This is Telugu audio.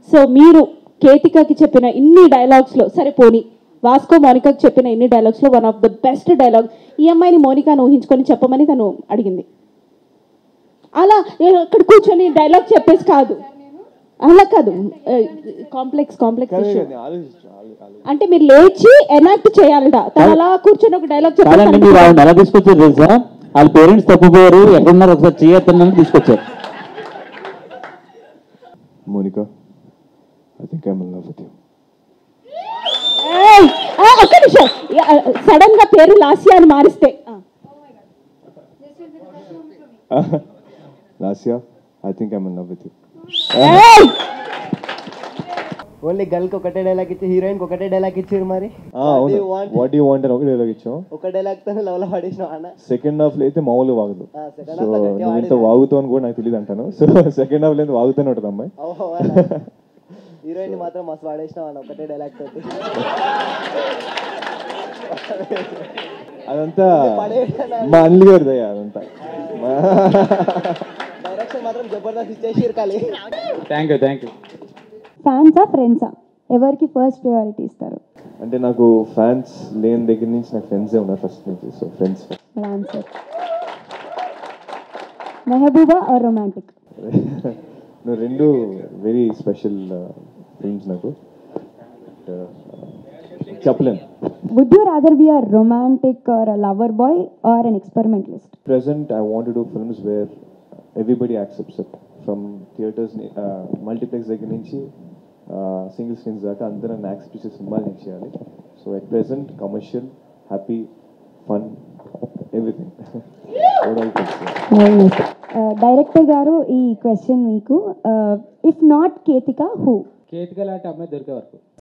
సో మీరు కేతికకి చెప్పిన ఇన్ని డైలాగ్స్లో సరే పోనీ వాస్కో మోనికాకి చెప్పిన ఇన్ని డైలాగ్స్లో one of the best dialogue ఈ అమ్మాయిని మోనికాను ఊహించుకొని చెప్పమని తను అడిగింది అలా నేను అక్కడ కూర్చొని డైలాగ్ చెప్పేసి కాదు అలా కాదు కాంప్లెక్స్ కాంప్లెక్స్ ఇష్యూ అంటే మీరు లేచి ఎనాక్ట్ చేయాలట తను అలా కూర్చొని ఒక డైలాగ్ కాదండి మీరు ఆవిడ ఎలా తీసుకొచ్చారు తెలుసా వాళ్ళ పేరెంట్స్ తప్పిపోయారు ఎక్కడున్నారు ఒకసారి చేయొద్దని తీసుకొచ్చారు Monica, I think I'm in love with you. ఒక్క నిమిషం సడన్ గా పేరు లాస్యా అని మారిస్తే ఆ. Lasya, I think I'm in love with you. ఏయ్! ఓన్లీ గర్ల్కి ఒకటే డైలాగ్ ఇచ్చి హీరోయిన్కి ఒకటే డైలాగ్ ఇచ్చారు మరి ఆ, అవును వాట్ యూ వాంట్ అని ఒక డైలాగ్ ఇచ్చాం ఒక డైలాగ్తో లవ్లో పడేసినావు అన్న సెకండ్ హాఫ్ లో అయితే మామూలు వాగదు ఆ, second సో half లో గట్టిగా నువ్వు ఇంత వాగుతావు అని కూడా నాకు తెలియదు అంటాను సో సెకండ్ హాఫ్ లో అయితే వాగుతూనే ఉంటుంది అమ్మాయి హీరోయిన్ మాత్రం మస్తు పడేసినావు అన్న ఒకటే డైలాగ్ తోటి అదంతా మా అల్లి గారిది అయ్యా అదంతా డైరెక్షన్ మాత్రం జబర్దస్త్ ఇచ్చేసి కాలి థ్యాంక్ యూ థ్యాంక్ యూ ఫ్యాన్సా ఫ్రెండ్సా ఎవరికి ఫస్ట్ ప్రయారిటీ ఇస్తారు అంటే నాకు ఫ్యాన్స్ లేని దగ్గర నుంచి నాకు ఫ్రెండ్సే ఉన్నారు ఫస్ట్ నుంచి so friends answer Mehbooba or romantic నువ్వు రెండు వెరీ స్పెషల్ ఫిల్మ్స్ నాకు చెప్పలేను would you rather be a romantic or a lover boy or an experimentalist present i want to do films where everybody accepts it from theaters uh, multiplex దగ్గర నుంచి సింగిల్ స్క్రీన్స్ దాకా అందరూ నన్ను యాక్సెప్ట్ చేసే సినిమాలు నేను చేయాలి so at present commercial happy fun everything director గారు ఈ క్వశ్చన్ మీకు if not Ketika who Ketika లాంటి అమ్మాయి దొరికే వరకు